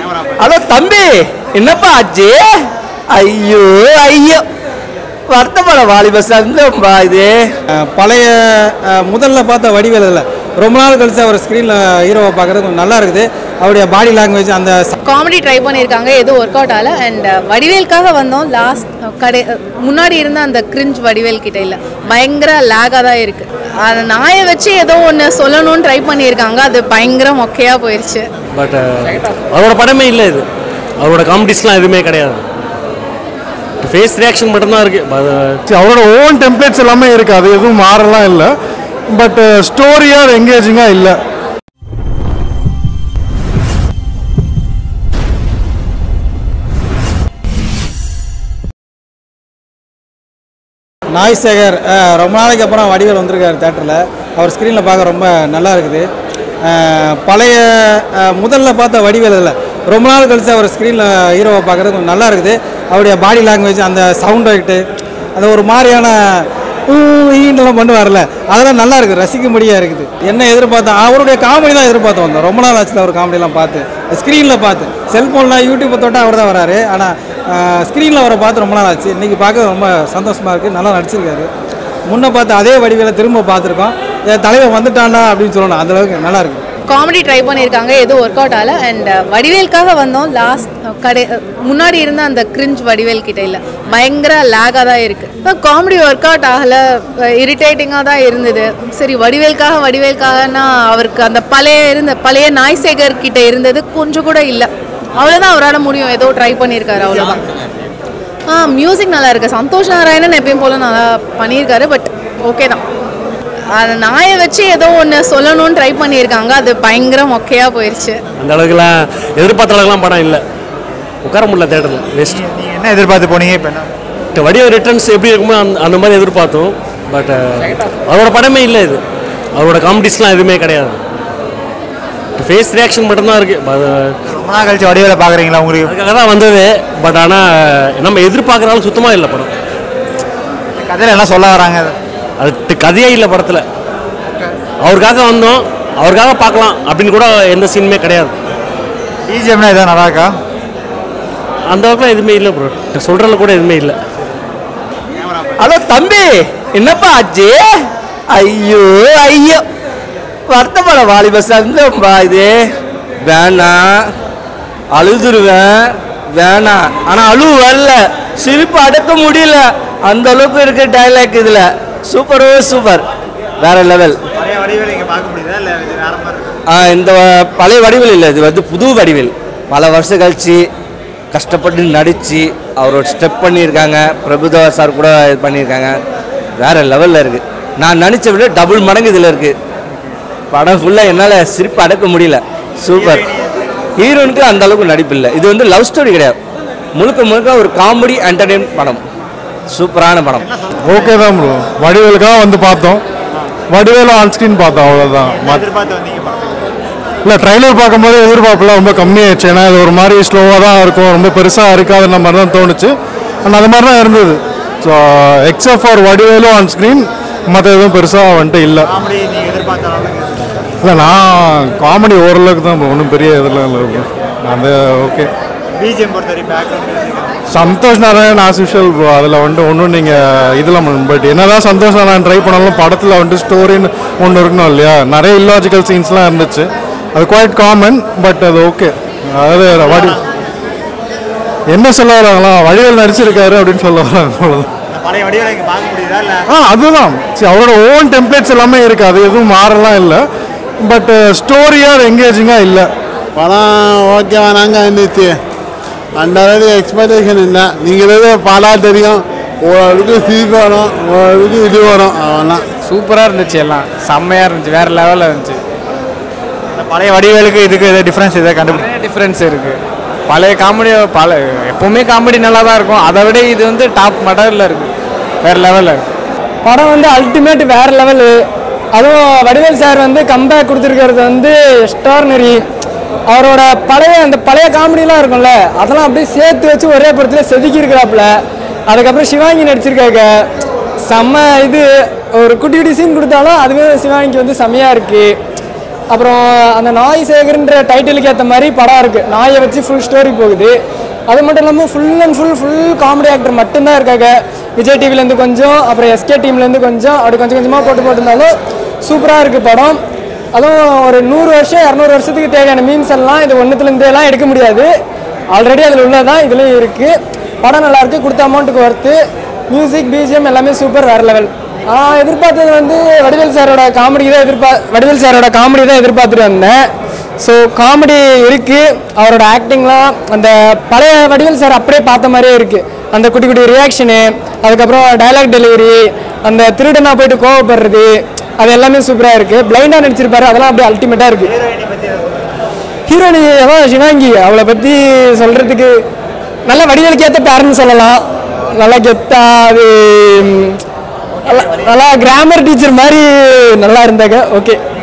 Hello தம்பி என்னப்பா ஆச்சு ஐயோ ஐயோ வருத்தப்பட வாலிப சந்தம்பா இது அஹ் பழைய அஹ் முதல்ல பார்த்த வடிவேல் இல்லை ரொம்ப நாள் கழிச்சு அவர் ஸ்க்ரீனில் ஹீரோவை பார்க்குறது கொஞ்சம் நல்லா இருக்குது அவருடைய பாடி லாங்குவேஜ் அந்த ச- காமெடி ட்ரை பண்ணியிருக்காங்க எதுவும் ஒர்க் அவுட் ஆகல அண்ட் வடிவேலுக்காக வந்தோம் லாஸ்ட் கடை முன்னாடி இருந்த அந்த கிரிஞ்ச் வடிவேல் கிட்ட இல்லை பயங்கர லேகாக தான் இருக்குது அந்த நாயை வச்சு ஏதோ ஒன்று சொல்லணும்னு ட்ரை பண்ணியிருக்காங்க அது பயங்கர மொக்கையாக போயிடுச்சு பட் அவரோட படமே இல்லை இது அவரோட காமெடிஸ்லாம் எதுவுமே கிடையாது ஃபேஸ் ரியாக்ஷன் மட்டும்தான் இருக்குது அவரோட ஓன் டெம்ப்ளேட்ஸ் எல்லாமே இருக்கு அது எதுவும் மாறலாம் இல்லை பட் ஸ்டோரியாக என்கேஜிங்காக இல்லை நாய் சேகர் அஹ் ரொம்ப நாளைக்கு அப்புறம் வடிவேல் வந்திருக்காரு தேட்டரில் அவர் ஸ்க்ரீனில் பார்க்க ரொம்ப நல்லா இருக்குது அஹ் பழைய அஹ் முதல்ல பார்த்த வடிவேல் இல்லை ரொம்ப நாள் கழிச்சு அவர் ஸ்க்ரீனில் ஹீரோவை பார்க்குறது கொஞ்சம் நல்லா இருக்குது அவருடைய பாடி லாங்குவேஜ் அந்த சவுண்ட் ஆகிட்டு அந்த ஒரு மாதிரியான ஈண்டெல்லாம் பண்ணுவார்ல அதெல்லாம் நல்லா இருக்குது ரசிக்கும்படியாக இருக்குது என்ன எதிர்பார்த்தோம் அவருடைய காமெடி தான் எதிர்பார்த்து வந்தோம் ரொம்ப நாள் ஆச்சுல அவர் காமெடிலாம் பார்த்து ஸ்க்ரீனில் பார்த்து செல்ஃபோனில் யூடியூப்பை தொட்டால் அவர் தான் வராரு ஆனால் ஸ்க்ரீனில் அவரை பார்த்து ரொம்ப நாள் ஆச்சு இன்றைக்கி பார்க்க ரொம்ப சந்தோஷமாக இருக்குது நல்லா நடிச்சிருக்காரு முன்ன பார்த்து அதே வடிவேல திரும்ப பார்த்துருக்கோம் என் தலைவர் வந்துட்டான்டா அப்படின்னு சொல்லணும் அந்த அளவுக்கு நல்லா இருக்கு காமெடி ட்ரை பண்ணியிருக்காங்க எதுவும் ஒர்க் அவுட் ஆகல அண்ட் வடிவேலுக்காக வந்தோம் லாஸ்ட் கடை முன்னாடி இருந்த அந்த கிரிஞ்ச் வடிவேல் கிட்ட இல்லை பயங்கர லேகாக தான் இருக்குது இப்போ காமெடி ஒர்க் அவுட் ஆகலை இரிட்டேட்டிங்காக தான் இருந்தது சரி வடிவேலுக்காக வடிவேலுக்காகனா அவருக்கு அந்த பழைய இருந்த பழைய நாய்சேகர் கிட்ட இருந்தது கொஞ்சம் கூட இல்லை அவ்வளோதான் அவரால் முடியும் ஏதோ ட்ரை பண்ணியிருக்காரு அவ்வளோதான் ஆ மியூசிக் நல்லா இருக்கு சந்தோஷ் நாராயணன் எப்பயும் போல நல்லா பண்ணியிருக்காரு பட் ஓகே தான் அந்த நாயை வச்சு ஏதோ ஒன்று சொல்லணும்னு ட்ரை பண்ணியிருக்காங்க அது பயங்கர மொக்கையாக போயிடுச்சு அந்த அளவுக்குலாம் எதிர்பார்த்த அளவுக்குலாம் படம் இல்லை உட்கார முடியல தேட்டரில் வேஸ்ட் நீங்கள் என்ன எதிர்பார்த்து போனீங்க இப்போ என்ன வடிவ ரிட்டர்ன்ஸ் எப்படி இருக்குமோ அந்த அந்த மாதிரி எதிர்பார்த்தோம் பட் அவரோட படமே இல்லை இது அவரோட காமெடிஸ்லாம் எதுவுமே கிடையாது ஃபேஸ் ரியாக்ஷன் மட்டும்தான் இருக்குது ரொம்ப நாள் கழிச்சு வடிவேல பார்க்குறீங்களா உங்களுக்கு அதுக்காக தான் வந்தது பட் ஆனால் நம்ம எதிர்பார்க்குறாலும் சுத்தமாக இல்லை படம் கதையில் என்ன சொல்ல வராங்க அது தி- கதையே இல்லை படத்தில் அவருக்காக வந்தோம் அவருக்காக பார்க்கலாம் அப்படின்னு கூட எந்த சீனுமே கிடையாது பிஜிஎம்னா எதாவது நல்லா இருக்கா அந்த அளவுக்குலாம் எதுவுமே இல்லை ப்ரோ சொல்கிறதுல கூட எதுவுமே இல்லை ஹலோ தம்பி என்னப்பா ஆச்சு ஐயோ ஐயோ வருத்தப்பட வாலிப சந்தம்பா இது வேணாம் அழுதுருவேன் வேணாம் ஆனால் அழுவு வரல சிரிப்பு அடக்க முடியல அந்த அளவுக்கு இருக்கு டைலாக் இதில் சூப்பரோ சூப்பர் வேற லெவல் பழைய வடிவேல இங்கே பார்க்க முடியுதா இல்லை இது வேற மாதிரி இருக்கு ஆ, இந்த வ- பழைய வடிவேல் இல்லை இது வந்து புது வடிவேல் பல வருஷம் கழிச்சு கஷ்டப்பட்டு நடித்து அவரோட ஸ்டெப் பண்ணியிருக்காங்க பிரபுதேவா சார் கூட இது பண்ணியிருக்காங்க வேற லெவலில் இருக்குது நான் நினச்ச விட டபுள் மடங்கு இதில் இருக்குது படம் ஃபுல்லாக என்னால் சிரிப்பு அடக்க முடியல சூப்பர் ஹீரோனுக்கு அந்த அளவுக்கு நடிப்பு இல்லை இது வந்து லவ் ஸ்டோரி கிடையாது முழுக்க முழுக்க ஒரு காமெடி என்டர்டெயின் படம் சூப்பரான படம் ஓகே தான் ப்ரோ வடிவேலுக்காக வந்து பார்த்தோம் வடிவேலு ஆன் ஸ்க்ரீன் பார்த்தோம் அவ்வளோதான் மத் எதிர்பார்த்து வந்தீங்க படத்துக்கு இல்லை ட்ரைலர் பார்க்கும்போது எதிர்பார்ப்புலாம் ரொம்ப கம்மியாயிடுச்சு ஏன்னா இது ஒரு மாதிரி ஸ்லோவாக தான் இருக்கும் ரொம்ப பெருசாக இருக்காதுன்ற மாதிரி தான் தோணுச்சு அண்ட் அது மாதிரி தான் இருந்தது so except for Vadivelu on screen மற்ற எதுவும் பெருசாக வந்துட்டு இல்லை காமெடி நீங்கள் எதிர்பார்த்த அளவுக்கு இல்லை நான் காமெடி ஓரளவுக்கு தான் ஒன்றும் பெரிய இதெல்லாம் இல்லை bro. அந்த ஓகே பிஜிஎம் பொறுத்த வரைக்கும் background music Santhosh Narayan as usual bro அதில் வந்துட்டு ஒன்றும் நீங்கள் இதில் பட் என்னதான் சந்தோஷ் நாராயண் ட்ரை பண்ணாலும் படத்தில் வந்துட்டு ஸ்டோரின்னு ஒன்று இருக்கணும் இல்லையா நிறைய இல்லாஜிக்கல் சீன்ஸ்லாம் இருந்துச்சு அது குவாய்ட் காமன் பட் அது ஓகே அதாவது வடி என்ன சொல்ல வராங்களா வடிவேல் நடிச்சிருக்காரு அப்படின்னு சொல்ல வராங்க அவ்வளவுதான். பழைய வடிவேல இங்கே பார்க்க முடியுதா இல்லை ஆ அதுதான் சரி அவரோட ஓன் டெம்ப்ளேட்ஸ் எல்லாமே இருக்குது அது எதுவும் மாறலாம் இல்லை பட் ஸ்டோரியாக என்கேஜிங்காக இல்லை படம் ஓகேவா நாங்கள் இருந்துச்சு அந்த அளவுக்கு எக்ஸ்பெக்டேஷன் இல்லை நீங்கள் ஏதோ படம் தெரியும் ஓரளவுக்கு சிரிப்பு வரும் ஓரளவுக்கு இது வரும் அவெல்லாம் சூப்பராக இருந்துச்சு எல்லாம் செம்மையாக இருந்துச்சு வேறு லெவலில் இருந்துச்சு அந்த பழைய வடிவேலுக்கு இதுக்கு எதாவது டிஃப்ரென்ஸ் எதாவது கண்டுபிடி நிறைய டிஃப்ரென்ஸ் இருக்குது பழைய காமெடி பல எப்போவுமே காமெடி நல்லா தான் இருக்கும் அதை விட இது வந்து டாப் மடரில் இருக்குது வேறு லெவலில் இருக்கு படம் வந்து அல்டிமேட் வேற லெவலு அதுவும் வடிவேல் சார் வந்து கம்பேக் கொடுத்துருக்கிறது வந்து எக்ஸ்ட்ரானரி அவரோட பழைய அந்த பழைய காமெடிலாம் இருக்கும்ல அதெல்லாம் அப்படியே சேர்த்து வச்சு ஒரே படத்தில் செதுக்கி இருக்கிறாப்புல அதுக்கப்புறம் சிவாங்கி நடிச்சிருக்காங்க செம்ம இது ஒரு குட்டி குட்டி சீன் கொடுத்தாலும் அதுவே சிவாங்கிக்கு வந்து செம்மையாக இருக்குது அப்புறம் அந்த நாய் சேகர்ன்ற டைட்டிலுக்கு ஏற்ற மாதிரி படம் இருக்குது நாயை வச்சு ஃபுல் ஸ்டோரி போகுது அது மட்டும் இல்லாமல் full and full full comedy actor மட்டும்தான் இருக்காங்க விஜய் டிவிலேருந்து கொஞ்சம் அப்புறம் எஸ்கே டீம்லேருந்து கொஞ்சம் அப்படி கொஞ்சம் கொஞ்சமாக போட்டு போட்டிருந்தாலும் சூப்பராக இருக்குது படம் அதுவும் ஒரு நூறு வருஷம் இரநூறு வருஷத்துக்கு தேவையான மீம்ஸ் எல்லாம் இது ஒன்றுத்துலேருந்து எல்லாம் எடுக்க முடியாது ஆல்ரெடி அதில் உள்ளதான் இதுலேயும் இருக்குது படம் நல்லா இருக்கு கொடுத்த அமௌண்ட்டுக்கு ஒர்த்து மியூசிக் பிஜிஎம் எல்லாமே சூப்பர் வேறு லெவல் நான் எதிர்பார்த்தது வந்து வடிவேல் சாரோட காமெடி தான் எதிர்பார் வடிவேல் சாரோட காமெடி தான் எதிர்பார்த்துட்டு வந்தேன் ஸோ காமெடி இருக்குது அவரோட ஆக்டிங்லாம் அந்த பழைய வடிவேல் சார் அப்படியே பார்த்த மாதிரியே இருக்குது அந்த குட்டி குட்டி ரியாக்ஷனு அதுக்கப்புறம் டயலாக் டெலிவரி அந்த திருடனா போயிட்டு கோவப்படுறது அது எல்லாமே சூப்பராக இருக்குது பிளைண்டாக நடிச்சிருப்பாரு அதெல்லாம் அப்படியே அல்டிமேட்டாக இருக்குது ஹீரோனி அதான் சிவாங்கி அவளை பற்றி சொல்கிறதுக்கு நல்ல வடிவேலுக்கு ஏற்ற பேரன்னு சொல்லலாம் நல்லா கெத்தா அது ம், நல்லா- நல்லா கிராமர் டீச்சர் மாதிரி நல்லா இருந்தாங்க ஓகே